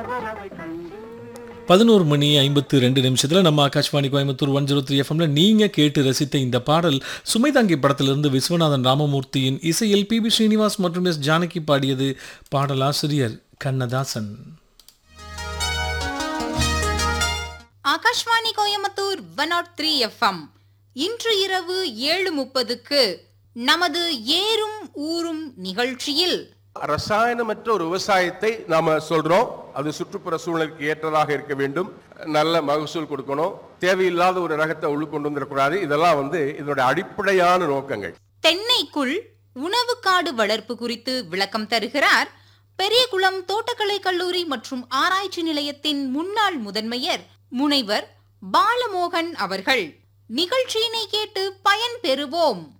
பதினோரு மணி ஐம்பத்து ரெண்டு நிமிஷத்தில் நம்ம Akashvani Coimbatore one zero three எஃப்எம்ல நீங்கள் கேட்டு ரசித்த இந்த பாடல் சுமைதாங்கி படத்திலிருந்து விஸ்வநாதன் ராமமூர்த்தியின் இசையில் பி பி ஸ்ரீனிவாஸ் மற்றும் எஸ் ஜானகி பாடியது பாடலாசிரியர் Kannadasan Akashvani Coimbatore one nought three FM இன்று இரவு ஏழு முப்பதுக்கு நமது ஏறும் ஊரும் நிகழ்ச்சியில் ரசாயனமற்ற ஒரு விவசாயத்தை நாம சொல்றோம் அது சுற்றுப்புற சூழலுக்கு ஏற்றதாக இருக்க வேண்டும் நல்ல மகசூல் கொடுக்கணும் தேவையில்லாத ஒரு ரகத்தை உள்ள கொண்டு வந்துடக்கூடாது இதெல்லாம் வந்து இதனுடைய அடிப்படையான நோக்கங்கள் தென்னைக்குள் உணவு காடு வளர்ப்பு குறித்து விளக்கம் தருகிறார் பெரியகுளம் தோட்டக்கலை கல்லூரி மற்றும் ஆராய்ச்சி நிலையத்தின் முன்னாள் முதன்மையர் முனைவர் பாலமோகன் அவர்கள் நிகழ்ச்சியினை கேட்டு பயன் பெறுவோம்